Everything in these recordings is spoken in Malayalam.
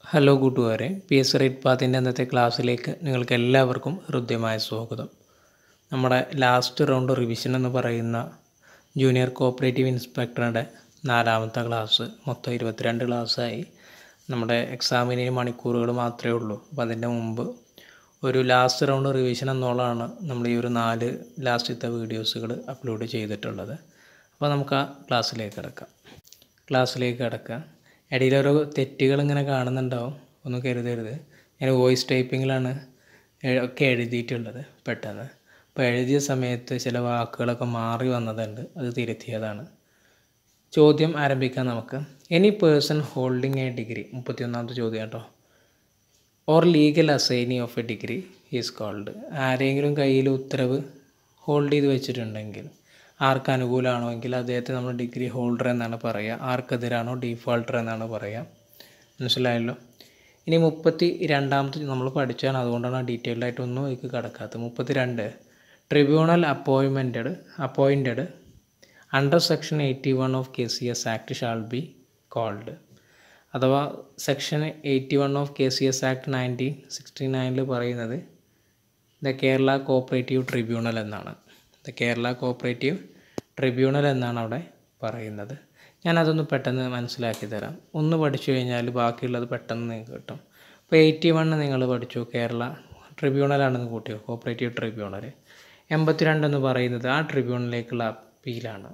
ഹലോ കൂട്ടുകാരെ പി എസ് റേറ്റ് പാത്തിൻ്റെ അന്നത്തെ ക്ലാസ്സിലേക്ക് നിങ്ങൾക്ക് എല്ലാവർക്കും ഹൃദ്യമായ സ്വാഗതം നമ്മുടെ ലാസ്റ്റ് റൗണ്ട് റിവിഷൻ എന്ന് പറയുന്ന ജൂനിയർ കോപ്പറേറ്റീവ് ഇൻസ്പെക്ടറുടെ നാലാമത്തെ ക്ലാസ് മൊത്തം ഇരുപത്തിരണ്ട് ക്ലാസ്സായി നമ്മുടെ എക്സാമിന് മണിക്കൂറുകൾ മാത്രമേ ഉള്ളൂ അപ്പോൾ അതിൻ്റെ മുമ്പ് ഒരു ലാസ്റ്റ് റൗണ്ട് റിവിഷൻ എന്നോളാണ് നമ്മൾ ഈ ഒരു നാല് ലാസ്റ്റത്തെ വീഡിയോസുകൾ അപ്ലോഡ് ചെയ്തിട്ടുള്ളത് അപ്പോൾ നമുക്ക് ആ ക്ലാസ്സിലേക്ക് കിടക്കാം ക്ലാസ്സിലേക്ക് കിടക്കാം ഇടയിൽ ഓരോ തെറ്റുകൾ ഇങ്ങനെ കാണുന്നുണ്ടാവും ഒന്നും കരുതരുത് ഞാൻ വോയിസ് ടൈപ്പിങ്ങിലാണ് എ- ഒക്കെ എഴുതിയിട്ടുള്ളത് പെട്ടെന്ന് അപ്പോൾ എഴുതിയ സമയത്ത് ചില വാക്കുകളൊക്കെ മാറി വന്നതുണ്ട് അത് തിരുത്തിയതാണ് ചോദ്യം ആരംഭിക്കാം നമുക്ക് any person holding a degree മുപ്പത്തിയൊന്നാമത്തെ ചോദ്യം കേട്ടോ or legal assignee of a degree is called ആരെങ്കിലും കയ്യിൽ ഉത്തരവ് ഹോൾഡ് ചെയ്ത് വെച്ചിട്ടുണ്ടെങ്കിൽ ആർക്ക് അനുകൂലമാണോ എങ്കിൽ അദ്ദേഹത്തെ നമ്മൾ ഡിഗ്രി ഹോൾഡർ എന്നാണ് പറയുക ആർക്കെതിരാണോ ഡീഫോൾട്ടർ എന്നാണ് പറയുക മനസ്സിലായല്ലോ ഇനി മുപ്പത്തി രണ്ടാമത്തെ നമ്മൾ പഠിച്ചാണ് അതുകൊണ്ടാണ് ഡീറ്റെയിൽഡ് ആയിട്ടൊന്നും എനിക്ക് കിടക്കാത്തത് മുപ്പത്തി രണ്ട് tribunal appointed appointed under section eighty one of K C S act shall be called അഥവാ section eighty one of K C S act nineteen sixty നയനിൽ പറയുന്നത് ദ കേരള കോപ്പറേറ്റീവ് ട്രിബ്യൂണൽ എന്നാണ് ദ കേരള കോപ്പറേറ്റീവ് ട്രിബ്യൂണൽ എന്നാണ് അവിടെ പറയുന്നത് ഞാനതൊന്ന് പെട്ടെന്ന് മനസ്സിലാക്കി തരാം ഒന്ന് പഠിച്ചു കഴിഞ്ഞാൽ ബാക്കിയുള്ളത് പെട്ടെന്ന് നിങ്ങൾക്ക് കിട്ടും ഇപ്പോൾ എയ്റ്റി വണ്ണ് നിങ്ങൾ പഠിച്ചു കേരള ട്രിബ്യൂണലാണെന്ന് കൂട്ടിയോ കോപ്പറേറ്റീവ് ട്രിബ്യൂണൽ എൺപത്തിരണ്ട് എന്ന് പറയുന്നത് ആ ട്രിബ്യൂണലിലേക്കുള്ള അപ്പീലാണ്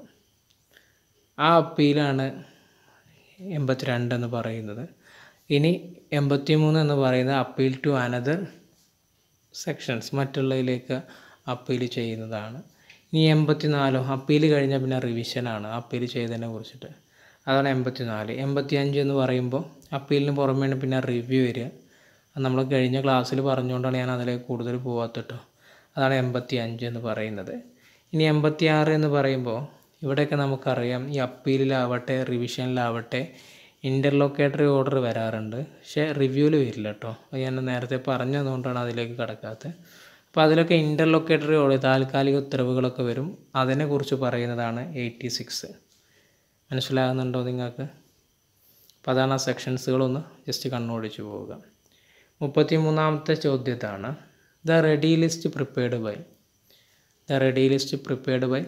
ആ അപ്പീലാണ് എൺപത്തിരണ്ട് എന്ന് പറയുന്നത് ഇനി എൺപത്തി മൂന്ന് എന്ന് പറയുന്നത് അപ്പീൽ ടു അനദർ സെക്ഷൻസ് മറ്റുള്ളതിലേക്ക് അപ്പീൽ ചെയ്യുന്നതാണ് ഇനി എൺപത്തി നാലോ അപ്പീൽ കഴിഞ്ഞാൽ പിന്നെ റിവിഷനാണ് അപ്പീൽ ചെയ്തതിനെ കുറിച്ചിട്ട് അതാണ് എൺപത്തി നാല് എൺപത്തി അഞ്ച് എന്ന് പറയുമ്പോൾ അപ്പീലിന് പുറമേയാണ് പിന്നെ റിവ്യൂ വരിക അത് നമ്മൾ കഴിഞ്ഞ ക്ലാസ്സിൽ പറഞ്ഞുകൊണ്ടാണ് ഞാൻ അതിലേക്ക് കൂടുതൽ പോകാത്തട്ടോ അതാണ് എൺപത്തി അഞ്ച് എന്ന് പറയുന്നത് ഇനി എൺപത്തി ആറ് എന്ന് പറയുമ്പോൾ ഇവിടെയൊക്കെ നമുക്കറിയാം ഈ അപ്പീലിലാവട്ടെ റിവിഷനിലാവട്ടെ ഇൻ്റർലൊക്കേറ്ററി ഓർഡർ വരാറുണ്ട് പക്ഷേ റിവ്യൂവിൽ വരില്ല കേട്ടോ അത് ഞാൻ നേരത്തെ പറഞ്ഞതുകൊണ്ടാണ് അതിലേക്ക് കടക്കാത്തത് അപ്പോൾ അതിലൊക്കെ ഇൻ്റർലൊക്കേറ്ററി ഓർഡർ താൽക്കാലിക ഉത്തരവുകളൊക്കെ വരും അതിനെക്കുറിച്ച് പറയുന്നതാണ് എയ്റ്റി സിക്സ് മനസ്സിലാകുന്നുണ്ടോ നിങ്ങൾക്ക് അപ്പോൾ അതാണ് ആ സെക്ഷൻസുകളൊന്ന് ജസ്റ്റ് കണ്ണോടിച്ച് പോവുക മുപ്പത്തി മൂന്നാമത്തെ ചോദ്യത്താണ് the ready list prepared by the ready list prepared by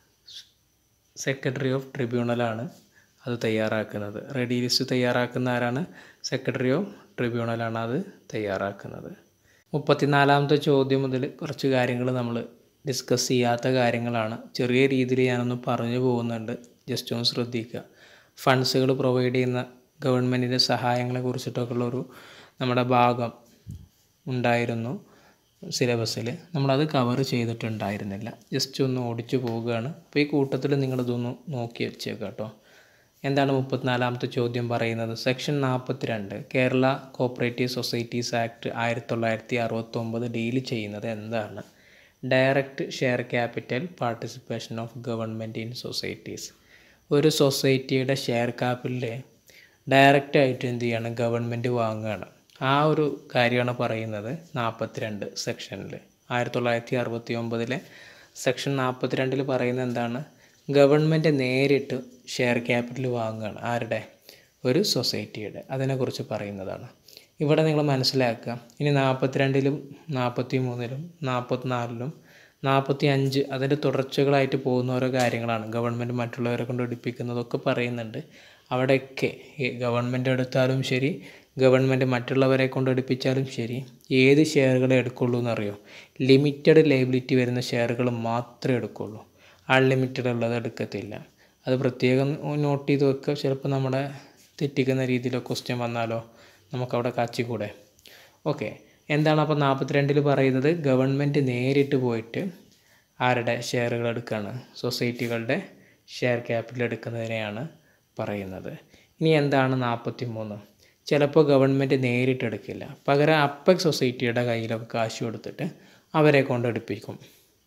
secretary of ട്രിബ്യൂണലാണ് അത് തയ്യാറാക്കുന്നത് റെഡി ലിസ്റ്റ് തയ്യാറാക്കുന്ന ആരാണ് സെക്രട്ടറി ഓഫ് ട്രിബ്യൂണലാണ് അത് തയ്യാറാക്കുന്നത് മുപ്പത്തിനാലാമത്തെ ചോദ്യം മുതൽ കുറച്ച് കാര്യങ്ങൾ നമ്മൾ ഡിസ്കസ് ചെയ്യാത്ത കാര്യങ്ങളാണ് ചെറിയ രീതിയിൽ ഞാനൊന്ന് പറഞ്ഞു പോകുന്നുണ്ട് ജസ്റ്റ് ഒന്ന് ശ്രദ്ധിക്കുക ഫണ്ട്സുകൾ പ്രൊവൈഡ് ചെയ്യുന്ന ഗവൺമെൻറ്റിൻ്റെ സഹായങ്ങളെ കുറിച്ചിട്ടൊക്കെ ഉള്ളൊരു നമ്മുടെ ഭാഗം ഉണ്ടായിരുന്നു സിലബസിൽ നമ്മളത് കവർ ചെയ്തിട്ടുണ്ടായിരുന്നില്ല ജസ്റ്റ് ഒന്ന് ഓടിച്ചു പോവുകയാണ് അപ്പോൾ ഈ കൂട്ടത്തിൽ നിങ്ങളിതൊന്ന് നോക്കി വെച്ചേക്കാം കേട്ടോ എന്താണ് മുപ്പത്തിനാലാമത്തെ ചോദ്യം പറയുന്നത് സെക്ഷൻ നാൽപ്പത്തിരണ്ട് കേരള കോപ്പറേറ്റീവ് സൊസൈറ്റീസ് ആക്ട് ആയിരത്തി തൊള്ളായിരത്തി അറുപത്തൊമ്പത് ഡീൽ ചെയ്യുന്നത് എന്താണ് direct share capital participation of government in societies ഒരു സൊസൈറ്റിയുടെ ഷെയർ ക്യാപിറ്റൽ ഡയറക്റ്റ് ആയിട്ട് എന്ത് ചെയ്യാണ് ഗവൺമെൻറ് വാങ്ങുകയാണ് ആ ഒരു കാര്യമാണ് പറയുന്നത് നാൽപ്പത്തിരണ്ട് സെക്ഷനിൽ ആയിരത്തി തൊള്ളായിരത്തി അറുപത്തി ഒമ്പതിലെ സെക്ഷൻ നാൽപ്പത്തിരണ്ടിൽ പറയുന്നത് എന്താണ് ഗവൺമെൻറ് നേരിട്ട് ഷെയർ ക്യാപിറ്റൽ വാങ്ങുകയാണ് ആരുടെ ഒരു സൊസൈറ്റിയുടെ അതിനെക്കുറിച്ച് പറയുന്നതാണ് ഇവിടെ നിങ്ങൾ മനസ്സിലാക്കുക ഇനി നാൽപ്പത്തിരണ്ടിലും നാൽപ്പത്തി മൂന്നിലും നാൽപ്പത്തിനാലിലും നാൽപ്പത്തി അഞ്ച് അതിൻ്റെ തുടർച്ചകളായിട്ട് പോകുന്ന ഓരോ കാര്യങ്ങളാണ് ഗവൺമെൻറ് മറ്റുള്ളവരെ കൊണ്ട് എടുപ്പിക്കുന്നതൊക്കെ പറയുന്നുണ്ട് അവിടെയൊക്കെ ഈ ഗവൺമെൻറ് എടുത്താലും ശരി ഗവൺമെൻറ് മറ്റുള്ളവരെ കൊണ്ട് എടുപ്പിച്ചാലും ശരി ഏത് ഷെയറുകൾ എടുക്കുള്ളൂ എന്നറിയോ ലിമിറ്റഡ് ലൈബിലിറ്റി വരുന്ന ഷെയറുകൾ മാത്രമേ എടുക്കുള്ളൂ അൺലിമിറ്റഡ് ഉള്ളത് എടുക്കത്തില്ല അത് പ്രത്യേകം നോട്ട് ചെയ്ത് വെക്കുക ചിലപ്പോൾ നമ്മുടെ തെറ്റിക്കുന്ന രീതിയിലോ ക്വസ്റ്റ്യൻ വന്നാലോ നമുക്കവിടെ കാച്ചിക്കൂടെ ഓക്കെ എന്താണ് അപ്പോൾ നാൽപ്പത്തിരണ്ടിൽ പറയുന്നത് ഗവൺമെൻറ് നേരിട്ട് പോയിട്ട് ആരുടെ ഷെയറുകൾ എടുക്കുകയാണ് സൊസൈറ്റികളുടെ ഷെയർ ക്യാപിറ്റൽ എടുക്കുന്നതിനെയാണ് പറയുന്നത് ഇനി എന്താണ് നാൽപ്പത്തി മൂന്ന് ചിലപ്പോൾ ഗവൺമെൻറ് നേരിട്ട് എടുക്കില്ല പകരം അപ്പക് സൊസൈറ്റിയുടെ കയ്യിലൊക്കെ കാശ് കൊടുത്തിട്ട് അവരെ കൊണ്ട് എടുപ്പിക്കും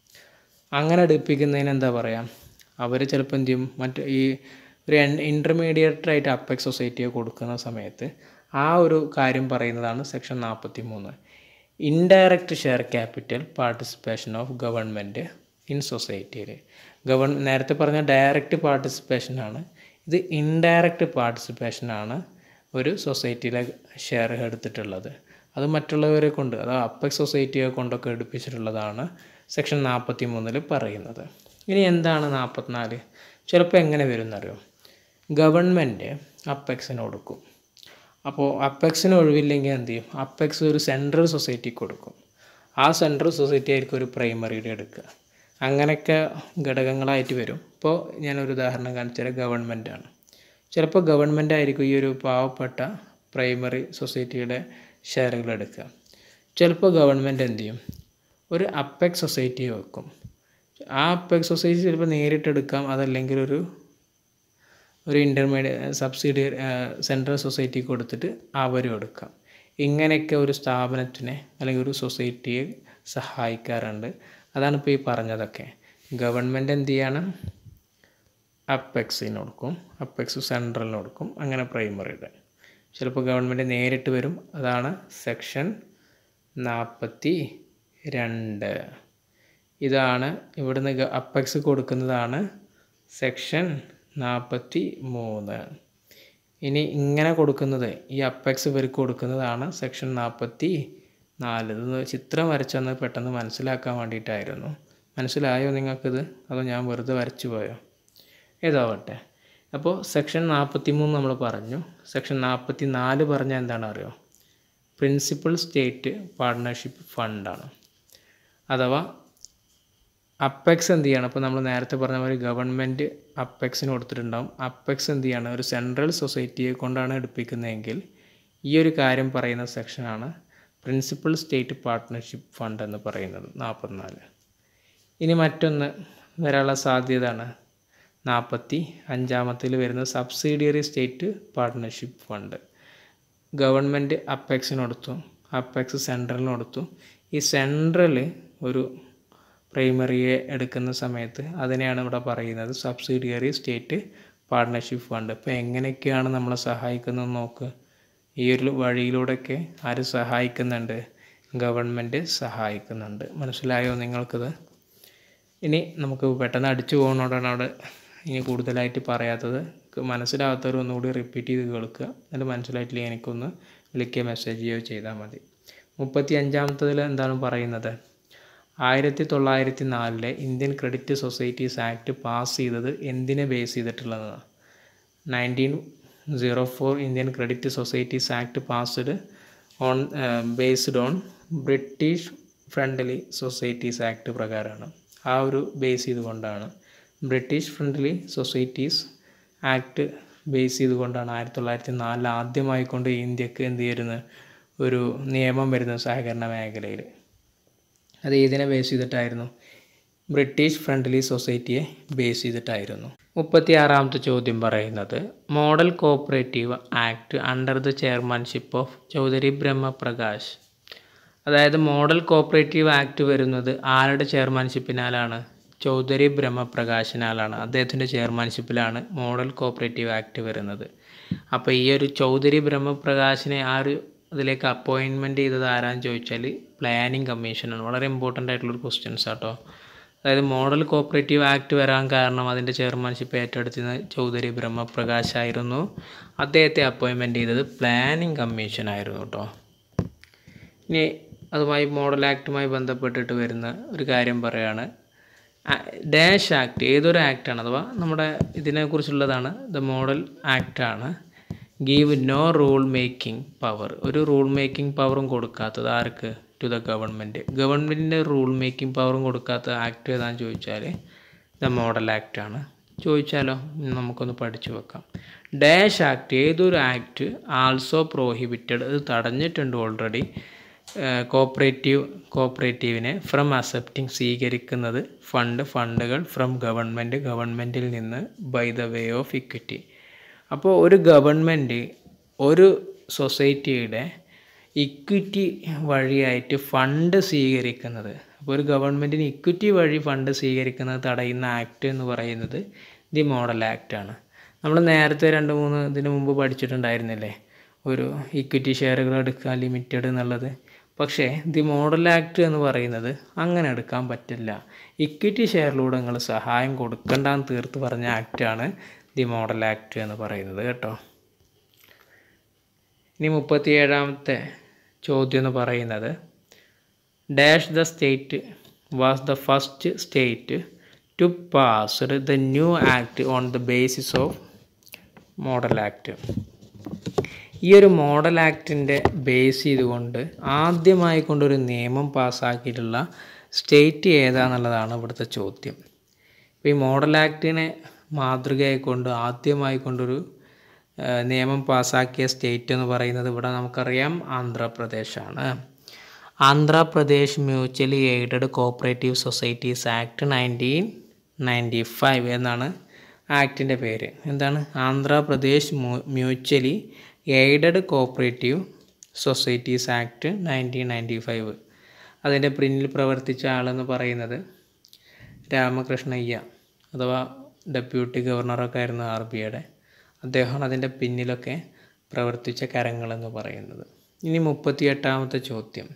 അങ്ങനെ എടുപ്പിക്കുന്നതിന് എന്താ പറയുക അവർ ചിലപ്പോൾ എന്ത് ചെയ്യും മറ്റ് ഈ ഒരു ഇൻ്റർമീഡിയറ്റ് ആയിട്ട് അപ്പെക്സ് സൊസൈറ്റിയെ കൊടുക്കുന്ന സമയത്ത് ആ ഒരു കാര്യം പറയുന്നതാണ് സെക്ഷൻ നാൽപ്പത്തി മൂന്ന് indirect share capital participation of government in സൊസൈറ്റിയിൽ ഗവൺ നേരത്തെ പറഞ്ഞ ഡയറക്റ്റ് പാർട്ടിസിപ്പേഷനാണ് ഇത് ഇൻഡയറക്റ്റ് പാർട്ടിസിപ്പേഷനാണ് ഒരു സൊസൈറ്റിയിലെ ഷെയർ എടുത്തിട്ടുള്ളത് അത് മറ്റുള്ളവരെ കൊണ്ട് അത് അപ്പെക്സ് സൊസൈറ്റിയെ കൊണ്ടൊക്കെ എടുപ്പിച്ചിട്ടുള്ളതാണ് സെക്ഷൻ നാൽപ്പത്തി മൂന്നിൽ പറയുന്നത് ഇനി എന്താണ് നാൽപ്പത്തിനാല് ചിലപ്പോൾ എങ്ങനെ വരും എന്നറിയോ ഗവൺമെൻറ് അപ്പെക്സിന് കൊടുക്കും അപ്പോൾ അപ്പെക്സിന് ഒഴിവില്ലെങ്കിൽ എന്ത് ചെയ്യും അപ്പെക്സ് ഒരു സെൻട്രൽ സൊസൈറ്റിക്ക് കൊടുക്കും ആ സെൻട്രൽ സൊസൈറ്റി ആയിരിക്കും ഒരു പ്രൈമറിയുടെ എടുക്കുക അങ്ങനെയൊക്കെ ഘടകങ്ങളായിട്ട് വരും ഇപ്പോൾ ഞാനൊരു ഉദാഹരണം കാണിച്ചു തരാം ഗവൺമെൻറ്റാണ് ചിലപ്പോൾ ഗവൺമെൻറ് ആയിരിക്കും ഈ ഒരു പാവപ്പെട്ട പ്രൈമറി സൊസൈറ്റിയുടെ ഷെയറുകൾ എടുക്കുക ചിലപ്പോൾ ഗവൺമെൻറ് എന്ത് ചെയ്യും ഒരു അപ്പെക്സ് സൊസൈറ്റിയെ വെക്കും ആ അപ്പെക്സ് സൊസൈറ്റി ചിലപ്പോൾ നേരിട്ട് എടുക്കാം അതല്ലെങ്കിൽ ഒരു ഒരു ഇൻ്റർമീഡിയറ്റ് സബ്സിഡി സെൻട്രൽ സൊസൈറ്റിക്ക് കൊടുത്തിട്ട് അവരും എടുക്കാം ഇങ്ങനെയൊക്കെ ഒരു സ്ഥാപനത്തിനെ അല്ലെങ്കിൽ ഒരു സൊസൈറ്റിയെ സഹായിക്കാറുണ്ട് അതാണ് ഇപ്പോൾ ഈ പറഞ്ഞതൊക്കെ ഗവൺമെൻറ് എന്ത് ചെയ്യാണ് അപ്പെക്സിന് കൊടുക്കും അപ്പെക്സ് സെൻട്രലിന് കൊടുക്കും അങ്ങനെ പ്രൈമറിയുടെ ചിലപ്പോൾ ഗവൺമെൻറ് നേരിട്ട് വരും അതാണ് സെക്ഷൻ നാൽപ്പത്തി രണ്ട് ഇതാണ് ഇവിടുന്ന് അപ്പെക്സ് കൊടുക്കുന്നതാണ് സെക്ഷൻ നാൽപ്പത്തി മൂന്ന് ഇനി ഇങ്ങനെ കൊടുക്കുന്നത് ഈ അപ്പെക്സ് ഇവർക്ക് കൊടുക്കുന്നതാണ് സെക്ഷൻ നാൽപ്പത്തി നാല് ഇത് ചിത്രം വരച്ചെന്ന് പെട്ടെന്ന് മനസ്സിലാക്കാൻ വേണ്ടിയിട്ടായിരുന്നു മനസ്സിലായോ നിങ്ങൾക്കിത് അതോ ഞാൻ വെറുതെ വരച്ചു പോയോ ഏതാവട്ടെ അപ്പോൾ സെക്ഷൻ നാൽപ്പത്തി മൂന്ന് നമ്മൾ പറഞ്ഞു സെക്ഷൻ നാൽപ്പത്തി നാല് പറഞ്ഞാൽ എന്താണ് അറിയോ പ്രിൻസിപ്പൽ സ്റ്റേറ്റ് പാർട്ട്ണർഷിപ്പ് ഫണ്ടാണ് അഥവാ അപ്പെക്സ് എന്ത് ചെയ്യണം അപ്പോൾ നമ്മൾ നേരത്തെ പറഞ്ഞ മാതിരി ഗവൺമെൻറ് അപ്പെക്സിന് കൊടുത്തിട്ടുണ്ടാവും അപ്പെക്സ് എന്ത് ചെയ്യണം ഒരു സെൻട്രൽ സൊസൈറ്റിയെ കൊണ്ടാണ് എടുപ്പിക്കുന്നതെങ്കിൽ ഈ ഒരു കാര്യം പറയുന്ന സെക്ഷനാണ് പ്രിൻസിപ്പൽ സ്റ്റേറ്റ് പാർട്ട്ണർഷിപ്പ് ഫണ്ട് എന്ന് പറയുന്നത് നാൽപ്പത്തിനാല് ഇനി മറ്റൊന്ന് വരാനുള്ള സാധ്യതയാണ് നാൽപ്പത്തി അഞ്ചാമത്തിൽ വരുന്ന subsidiary state partnership fund government അപ്പെക്സിന് കൊടുത്തു അപ്പെക്സ് സെൻട്രലിന് കൊടുത്തു ഈ സെൻട്രൽ ഒരു പ്രൈമറിയെ എടുക്കുന്ന സമയത്ത് അതിനെയാണ് ഇവിടെ പറയുന്നത് സബ്സിഡിയറി സ്റ്റേറ്റ് പാർട്ട്ണർഷിപ്പ് ഫണ്ട് ഇപ്പോൾ എങ്ങനെയൊക്കെയാണ് നമ്മളെ സഹായിക്കുന്നത് നോക്ക് ഈ ഒരു വഴിയിലൂടെയൊക്കെ ആര് സഹായിക്കുന്നുണ്ട് ഗവൺമെൻറ് സഹായിക്കുന്നുണ്ട് മനസ്സിലായോ നിങ്ങൾക്കിത് ഇനി നമുക്ക് പെട്ടെന്ന് അടിച്ചു പോകുന്നതോടാണ് അവിടെ ഇനി കൂടുതലായിട്ട് പറയാത്തത് മനസ്സിലാകാത്തവർ ഒന്നുകൂടി റിപ്പീറ്റ് ചെയ്ത് കേൾക്കുക എന്നിട്ട് മനസ്സിലായിട്ടില്ല എനിക്കൊന്ന് വിളിക്കുക മെസ്സേജ് ചെയ്യുകയോ ചെയ്താൽ മതി മുപ്പത്തി അഞ്ചാമത്തതിൽ എന്താണ് പറയുന്നത് ആയിരത്തി തൊള്ളായിരത്തി നാലിലെ Indian credit societies act pass ചെയ്തത് എന്തിനെ ബേസ് ചെയ്തിട്ടുള്ളതാണ് nineteen zero four Indian credit societies act passed on based on British friendly societies act പ്രകാരമാണ് ആ ഒരു ബേസ് ചെയ്തുകൊണ്ടാണ് British friendly societies act base ചെയ്തുകൊണ്ടാണ് ആയിരത്തി തൊള്ളായിരത്തി നാലിൽ ആദ്യമായിക്കൊണ്ട് ഇന്ത്യക്ക് എന്ത് ചെയ്യുന്നത് ഒരു നിയമം വരുന്നത് സഹകരണ മേഖലയിൽ അത് ഏതിനെ ബേസ് ചെയ്തിട്ടായിരുന്നു ബ്രിട്ടീഷ് ഫ്രണ്ട്ലി സൊസൈറ്റിയെ ബേസ് ചെയ്തിട്ടായിരുന്നു മുപ്പത്തി ആറാമത്തെ ചോദ്യം പറയുന്നത് model cooperative act under the chairmanship of Chaudhary Brahm Prakash അതായത് മോഡൽ കോപ്പറേറ്റീവ് ആക്ട് വരുന്നത് ആരുടെ ചെയർമാൻഷിപ്പിനാലാണ് ചൗധരി ബ്രഹ്മപ്രകാശിനാലാണ് അദ്ദേഹത്തിൻ്റെ ചെയർമാൻഷിപ്പിലാണ് മോഡൽ കോപ്പറേറ്റീവ് ആക്ട് വരുന്നത് അപ്പോൾ ഈ ഒരു ചൗധരി ബ്രഹ്മപ്രകാശിനെ ആ ഒരു അതിലേക്ക് അപ്പോയിൻമെൻറ്റ് ചെയ്തത് ആരാന്ന് ചോദിച്ചാൽ പ്ലാനിങ് കമ്മീഷനാണ് വളരെ ഇമ്പോർട്ടൻ്റ് ആയിട്ടുള്ളൊരു ക്വസ്റ്റ്യൻസ് ആട്ടോ അതായത് മോഡൽ കോപ്പറേറ്റീവ് ആക്ട് വരാൻ കാരണം അതിൻ്റെ ചെയർമാൻഷിപ്പ് ഏറ്റെടുത്തിരുന്നത് ചൗധരി ബ്രഹ്മപ്രകാശ് ആയിരുന്നു അദ്ദേഹത്തെ അപ്പോയിൻമെൻറ്റ് ചെയ്തത് പ്ലാനിങ് കമ്മീഷനായിരുന്നു കേട്ടോ ഇനി അതുമായി മോഡൽ ആക്ടുമായി ബന്ധപ്പെട്ടിട്ട് വരുന്ന ഒരു കാര്യം പറയുകയാണ് ഡാഷ് ആക്ട് ഏതൊരു ആക്റ്റാണ് അഥവാ നമ്മുടെ ഇതിനെക്കുറിച്ചുള്ളതാണ് ദ മോഡൽ ആക്റ്റാണ് give no rule making power ഒരു റൂൾ മേക്കിംഗ് പവറും കൊടുക്കാത്തത് ആർക്ക് ടു ദ ഗവൺമെൻറ് ഗവൺമെൻറ്റിൻ്റെ റൂൾ മേക്കിംഗ് പവറും കൊടുക്കാത്ത ആക്ട് ഏതാണെന്ന് ചോദിച്ചാൽ ദ മോഡൽ ആക്റ്റാണ് ചോദിച്ചാലോ നമുക്കൊന്ന് പഠിച്ചു വെക്കാം ഡാഷ് ആക്ട് ഏതൊരു ആക്ട് ആൾസോ പ്രോഹിബിറ്റഡ് അത് തടഞ്ഞിട്ടുണ്ട് ഓൾറെഡി കോപ്പറേറ്റീവ് കോപ്പറേറ്റീവിനെ ഫ്രം അക്സെപ്റ്റിംഗ് സ്വീകരിക്കുന്നത് ഫണ്ട് ഫണ്ടുകൾ ഫ്രം ഗവൺമെൻറ് ഗവൺമെൻറ്റിൽ നിന്ന് by the way of equity അപ്പോൾ ഒരു ഗവൺമെൻറ് ഒരു സൊസൈറ്റിയുടെ ഇക്വിറ്റി വഴിയായിട്ട് ഫണ്ട് സ്വീകരിക്കുന്നത് അപ്പോൾ ഒരു ഗവൺമെൻറ്റിന് ഇക്വിറ്റി വഴി ഫണ്ട് സ്വീകരിക്കുന്നത് തടയുന്ന ആക്ട് എന്ന് പറയുന്നത് ദി മോഡൽ ആക്റ്റാണ് നമ്മൾ നേരത്തെ രണ്ട് മൂന്ന് ഇതിന് മുമ്പ് പഠിച്ചിട്ടുണ്ടായിരുന്നില്ലേ ഒരു ഇക്വിറ്റി ഷെയറുകൾ എടുക്കാൻ ലിമിറ്റഡ് എന്നുള്ളത് പക്ഷേ ദി മോഡൽ ആക്ട് എന്ന് പറയുന്നത് അങ്ങനെ എടുക്കാൻ പറ്റില്ല ഇക്വിറ്റി ഷെയറിലൂടെ നിങ്ങൾ സഹായം കൊടുക്കണ്ടെന്ന് തീർത്ത് പറഞ്ഞ ആക്റ്റാണ് ദി മോഡൽ ആക്ട് എന്ന് പറയുന്നത് കേട്ടോ ഇനി മുപ്പത്തി ഏഴാമത്തെ ചോദ്യം എന്ന് പറയുന്നത് dash the state was the first state to passed the new act on the basis of model act ഈ ഒരു മോഡൽ ആക്ടിൻ്റെ ബേസ് ചെയ്തുകൊണ്ട് ആദ്യമായി കൊണ്ടൊരു നിയമം പാസ്സാക്കിയിട്ടുള്ള സ്റ്റേറ്റ് ഏതാണെന്നുള്ളതാണ് ഇവിടുത്തെ ചോദ്യം ഇപ്പോൾ ഈ മോഡൽ ആക്ടിനെ മാതൃകയായിക്കൊണ്ട് ആദ്യമായി കൊണ്ടൊരു ആ, നിയമം പാസ്സാക്കിയ സ്റ്റേറ്റ് എന്ന് പറയുന്നത് ഇവിടെ നമുക്കറിയാം ആന്ധ്രാപ്രദേശാണ് Andhra Pradesh mutually aided cooperative societies act nineteen ninety five എന്നാണ് ആക്ടിൻ്റെ പേര് എന്താണ് Andhra Pradesh mutually aided cooperative societies act nineteen ninety five അതിൻ്റെ പിന്നിൽ പ്രവർത്തിച്ച ആളെന്ന് പറയുന്നത് രാമകൃഷ്ണയ്യ അഥവാ ഡെപ്യൂട്ടി ഗവർണറൊക്കെ ആയിരുന്നു ആർ ബി ഐയുടെ അദ്ദേഹമാണ് അതിൻ്റെ പിന്നിലൊക്കെ പ്രവർത്തിച്ച കരങ്ങളെന്ന് പറയുന്നത് ഇനി മുപ്പത്തിയെട്ടാമത്തെ ചോദ്യം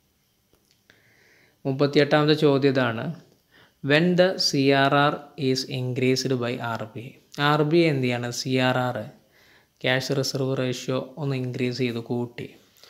മുപ്പത്തിയെട്ടാമത്തെ ചോദ്യം ഇതാണ് when the C R R is increased by R B I R B I എന്ത് ചെയ്യാണ് C R R cash reserve ratio ഒന്ന് ഇൻക്രീസ് ചെയ്ത് കൂട്ടി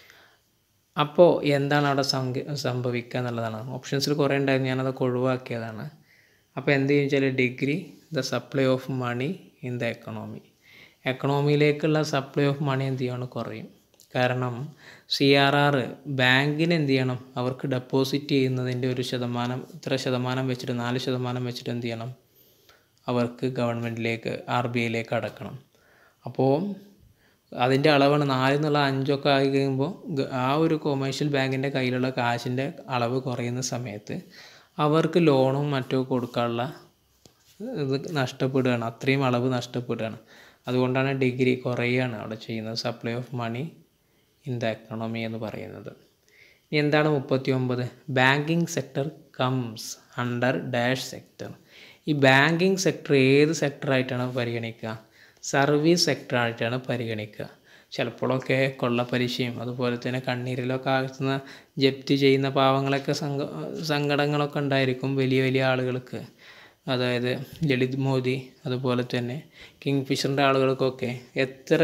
അപ്പോൾ എന്താണ് അവിടെ സംഭ സംഭവിക്കുക എന്നുള്ളതാണ് ഓപ്ഷൻസിൽ കുറേ ഉണ്ടായിരുന്നു ഞാനതൊക്കെ ഒഴിവാക്കിയതാണ് അപ്പോൾ എന്ത് ചെയ്യും വെച്ചാൽ decrease the supply of money in the economy എക്കണോമിയിലേക്കുള്ള സപ്ലൈ ഓഫ് മണി എന്ത് ചെയ്യണം കുറയും കാരണം സി ആർ ആർ ബാങ്കിന് എന്ത് ചെയ്യണം അവർക്ക് ഡെപ്പോസിറ്റ് ചെയ്യുന്നതിൻ്റെ ഒരു ശതമാനം ഇത്ര ശതമാനം വെച്ചിട്ട് നാല് ശതമാനം വെച്ചിട്ട് എന്ത് ചെയ്യണം അവർക്ക് ഗവൺമെൻറ്റിലേക്ക് ആർ ബി ഐയിലേക്ക് അടക്കണം അപ്പോൾ അതിൻ്റെ അളവാണ് നാലിൽ നിന്നുള്ള അഞ്ചൊക്കെ ആയി കഴിയുമ്പോൾ ഗ- ആ ഒരു കൊമേഴ്ഷ്യൽ ബാങ്കിൻ്റെ കയ്യിലുള്ള കാശിൻ്റെ അളവ് കുറയുന്ന സമയത്ത് അവർക്ക് ലോണും മറ്റും കൊടുക്കാനുള്ള ഇത് നഷ്ടപ്പെടുകയാണ് അത്രയും അളവ് നഷ്ടപ്പെടുകയാണ് അതുകൊണ്ടാണ് ഡിഗ്രി കുറയുകയാണ് അവിടെ ചെയ്യുന്നത് supply of money in the economy എന്ന് പറയുന്നത് ഇനി എന്താണ് മുപ്പത്തി ഒമ്പത് banking sector comes under dash sector ഈ ബാങ്കിങ് സെക്ടർ ഏത് സെക്ടറായിട്ടാണ് പരിഗണിക്കുക സർവീസ് സെക്ടറായിട്ടാണ് പരിഗണിക്കുക ചിലപ്പോഴൊക്കെ കൊള്ളപ്പലിശയും അതുപോലെ തന്നെ കണ്ണീരിലൊക്കെ ആഴ്ത്തുന്ന ജപ്തി ചെയ്യുന്ന പാവങ്ങളൊക്കെ സങ്ക സങ്കടങ്ങളൊക്കെ ഉണ്ടായിരിക്കും വലിയ വലിയ ആളുകൾക്ക് അതായത് ലളിത് മോദി അതുപോലെ തന്നെ കിങ് ഫിഷറിൻ്റെ ആളുകൾക്കൊക്കെ എത്ര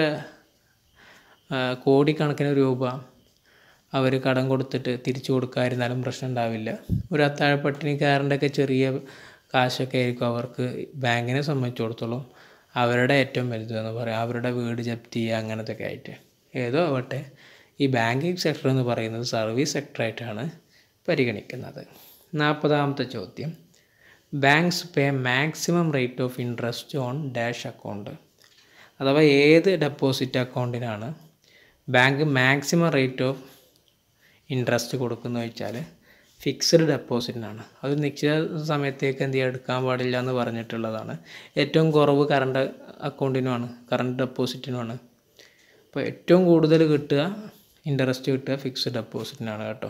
ആ, കോടിക്കണക്കിന് രൂപ അവർ കടം കൊടുത്തിട്ട് തിരിച്ചു കൊടുക്കാതിരുന്നാലും പ്രശ്നം ഉണ്ടാവില്ല ഒരു അത്താഴ പട്ടിണിക്കാരൻ്റെ ഒക്കെ ചെറിയ കാശൊക്കെ ആയിരിക്കും അവർക്ക് ബാങ്കിനെ സംബന്ധിച്ചിടത്തോളം അവരുടെ ഏറ്റവും വലുത് എന്ന് പറയാം അവരുടെ വീട് ജപ്തി ചെയ്യുക അങ്ങനത്തെ ഒക്കെ ആയിട്ട് ഏതോ ആവട്ടെ ഈ ബാങ്കിങ് സെക്ടർ എന്ന് പറയുന്നത് സർവീസ് സെക്ടറായിട്ടാണ് പരിഗണിക്കുന്നത് നാൽപ്പതാമത്തെ ചോദ്യം banks pay maximum rate of interest on dash account അഥവാ ഏത് ഡെപ്പോസിറ്റ് അക്കൗണ്ടിനാണ് bank maximum rate of interest കൊടുക്കുന്നത് വെച്ചാൽ ഫിക്സ്ഡ് ഡെപ്പോസിറ്റിനാണ് അത് നിശ്ചിത സമയത്തേക്ക് എന്ത് ചെയ്യാൻ എടുക്കാൻ പാടില്ല എന്ന് പറഞ്ഞിട്ടുള്ളതാണ് ഏറ്റവും കുറവ് കറണ്ട് അക്കൗണ്ടിനുമാണ് കറണ്ട് ഡെപ്പോസിറ്റിനുമാണ് അപ്പോൾ ഏറ്റവും കൂടുതൽ കിട്ടുക ഇൻട്രസ്റ്റ് കിട്ടുക ഫിക്സ്ഡ് ഡെപ്പോസിറ്റിനാണ് കേട്ടോ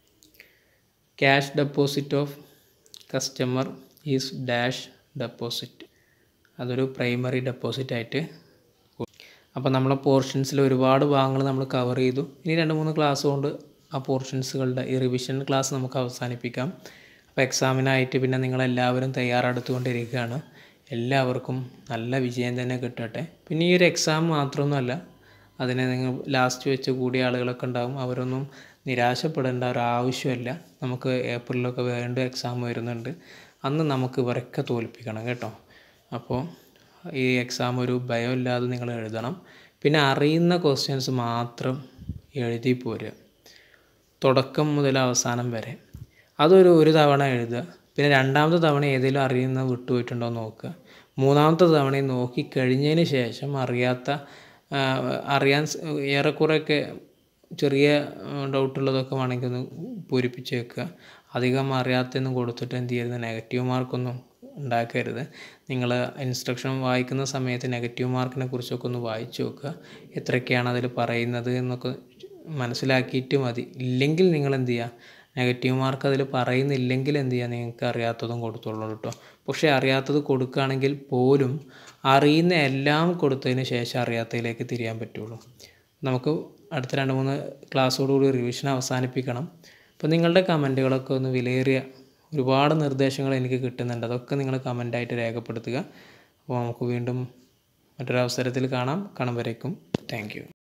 cash deposit of customer is dash deposit അതൊരു പ്രൈമറി ഡെപ്പോസിറ്റ് ആയിട്ട് അപ്പോൾ നമ്മളെ പോർഷൻസിൽ ഒരുപാട് ഭാഗങ്ങൾ നമ്മൾ കവർ ചെയ്തു ഇനി രണ്ട് മൂന്ന് ക്ലാസ് കൊണ്ട് ആ പോർഷൻസുകളുടെ ഈ റിവിഷൻ ക്ലാസ് നമുക്ക് അവസാനിപ്പിക്കാം അപ്പോൾ എക്സാമിനായിട്ട് പിന്നെ നിങ്ങളെല്ലാവരും തയ്യാറെടുത്തുകൊണ്ടിരിക്കുകയാണ് എല്ലാവർക്കും നല്ല വിജയം തന്നെ കിട്ടട്ടെ പിന്നെ ഈ ഒരു എക്സാം മാത്രമൊന്നുമല്ല അതിനെ നിങ്ങൾ ലാസ്റ്റ് വെച്ച് കൂടിയ ആളുകളൊക്കെ ഉണ്ടാകും അവരൊന്നും നിരാശപ്പെടേണ്ട ഒരു ആവശ്യമില്ല നമുക്ക് ഏപ്രിലൊക്കെ വീണ്ടും എക്സാം വരുന്നുണ്ട് അന്ന് നമുക്ക് ഇവരൊക്കെ തോൽപ്പിക്കണം കേട്ടോ അപ്പോൾ ഈ എക്സാം ഒരു ഭയമില്ലാതെ നിങ്ങൾ എഴുതണം പിന്നെ അറിയുന്ന ക്വസ്റ്റ്യൻസ് മാത്രം എഴുതി പോരുക തുടക്കം മുതൽ അവസാനം വരെ അതൊരു ഒരു തവണ എഴുതുക പിന്നെ രണ്ടാമത്തെ തവണ ഏതെങ്കിലും അറിയുന്ന വിട്ടുപോയിട്ടുണ്ടോ എന്ന് നോക്കുക മൂന്നാമത്തെ തവണയും നോക്കി കഴിഞ്ഞതിന് ശേഷം അറിയാത്ത ആ, അറിയാൻ സ് ഏറെക്കുറെയൊക്കെ ചെറിയ ഡൗട്ടുള്ളതൊക്കെ വേണമെങ്കിൽ ഒന്ന് പൂരിപ്പിച്ച് വെക്കുക അധികം അറിയാത്തൊന്നും കൊടുത്തിട്ട് എന്ത് ചെയ്യരുത് നെഗറ്റീവ് മാർക്കൊന്നും ഉണ്ടാക്കരുത് നിങ്ങൾ ഇൻസ്ട്രക്ഷൻ വായിക്കുന്ന സമയത്ത് നെഗറ്റീവ് മാർക്കിനെ കുറിച്ചൊക്കെ ഒന്ന് വായിച്ചു നോക്കുക എത്രയൊക്കെയാണ് അതിൽ പറയുന്നത് എന്നൊക്കെ മനസ്സിലാക്കിയിട്ട് മതി ഇല്ലെങ്കിൽ നിങ്ങൾ എന്ത് ചെയ്യുക നെഗറ്റീവ് മാർക്ക് അതിൽ പറയുന്നില്ലെങ്കിൽ എന്ത് ചെയ്യുക നിങ്ങൾക്ക് അറിയാത്തതും കൊടുത്തോളൂ കേട്ടോ പക്ഷേ അറിയാത്തത് കൊടുക്കുകയാണെങ്കിൽ പോലും അറിയുന്ന എല്ലാം കൊടുത്തതിന് ശേഷം അറിയാത്തതിലേക്ക് തിരിയാൻ പറ്റുള്ളൂ നമുക്ക് അടുത്ത രണ്ട് മൂന്ന് ക്ലാസ്സോടുകൂടി റിവിഷൻ അവസാനിപ്പിക്കണം അപ്പോൾ നിങ്ങളുടെ കമൻറ്റുകളൊക്കെ ഒന്ന് വിലയേറിയ ഒരുപാട് നിർദ്ദേശങ്ങൾ എനിക്ക് കിട്ടുന്നുണ്ട് അതൊക്കെ നിങ്ങൾ കമൻ്റായിട്ട് രേഖപ്പെടുത്തുക അപ്പോൾ നമുക്ക് വീണ്ടും മറ്റൊരവസരത്തിൽ കാണാം കാണും വരേക്കും താങ്ക് യു